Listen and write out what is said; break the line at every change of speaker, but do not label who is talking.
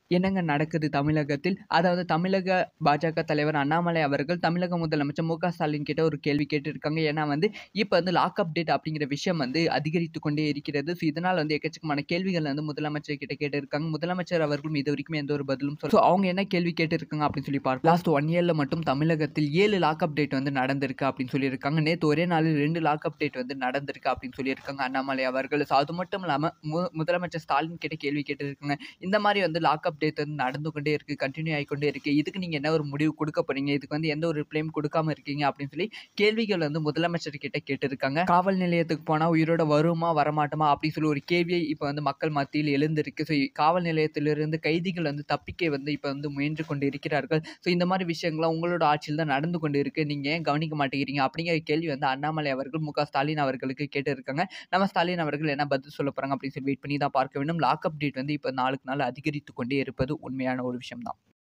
என்னங்க நடக்குது தமிழகத்தில்? அதாவது தமிழக பாஜக தலைவர் அண்ணாமலை அவர்கள் தமிழக முதலமைச்சர் மு. க. ஸ்டாலின் கிட்ட ஒரு கேள்வி கேட்டிருக்காங்க. ஏன்னா வந்து இப்ப வந்து லாக் அப் டேட் அப்படிங்கிற விஷயம் வந்து அதிகரித்துக் கொண்டே இருக்கிறது. ஸோ இதனால வந்து எக்கச்சக்கமான கேள்விகள் வந்து முதலமைச்சர் கிட்ட கேட்டிருக்காங்க. முதலமைச்சர் அவர்களும் இதுவரைக்கும் எந்த ஒரு பதிலும் சொல்ல ஸோ அவங்க என்ன கேள்வி கேட்டிருக்காங்க அப்படின்னு சொல்லி பார்ப்போம். லாஸ்ட் 1 இயர்ல மட்டும் தமிழகத்தில் 7 லாக் அப் டேட் வந்து நடந்திருக்கு அப்படின்னு சொல்லியிருக்காங்க. நேத்து ஒரே நாளில் 2 லாக் அப் டேட் வந்து நடந்திருக்கு அப்படின்னு சொல்லியிருக்காங்க அண்ணாமலை அவர்கள். ஸோ அது மட்டும் இல்லாம மு முதலமைச்சர் ஸ்டாலின் கிட்ட கேள்வி கேட்டிருக்காங்க. இந்த மாரி வந்து லாக் அப் டேட் வந்து நடந்து கொண்டே இருக்கு. கன்டின்யூ ஆயிக்கொண்டே இருக்கு. இதுக்கு நீங்க என்ன ஒரு முடிவு குடுக்க போறீங்க? இதுக்கு வந்து எந்த ஒரு ரிப்ளையும் குடுக்காம இருக்கீங்க அப்படின்னு சொல்லி கேள்விகள் வந்து முதலமைச்சர் கிட்ட கேட்டிருக்காங்க. காவல் நிலையத்துக்கு போனா உயிரோட வருவோமா? வரமாட்டோமா? அப்படின்னு சொல்லி ஒரு கேள்வி இப்ப வந்து மக்கள் மத்தியில் எழுந்திருக்கு. ஸோ காவல் நிலையத்திலிருந்து கைதிகள் வந்து தப்பிக்க வந்து இப்ப வந்து முயன்று கொண்டு இருக்கிறார்கள். ஸோ இந்த மாரி விஷயங்கள்லாம் உங்களோட ஆட்சியில் தான் நடந்து கொண்டு இருக்கு. நீங்க ஏன் கவனிக்க மாட்டேங்கிறீங்க? அப்படிங்கிற கேள்வி வந்து அண்ணாமலை அவர்கள் மு. க. ஸ்டாலின் அவர்களுக்கு கேட்டிருக்காங்க. நம்ம ஸ்டாலின் அவர்கள் என்ன பதில் சொல்லப் போறாங்க அப்படின்னு சொல்லி வெயிட் பண்ணி தான் பார்க்க வேண்டும். லாக் அப் டேட் வந்து இப்ப நாளுக்கு நாள் அதிகரித்துக் கொண்டே இருப்பது உண்மையான ஒரு விஷயம் தான்.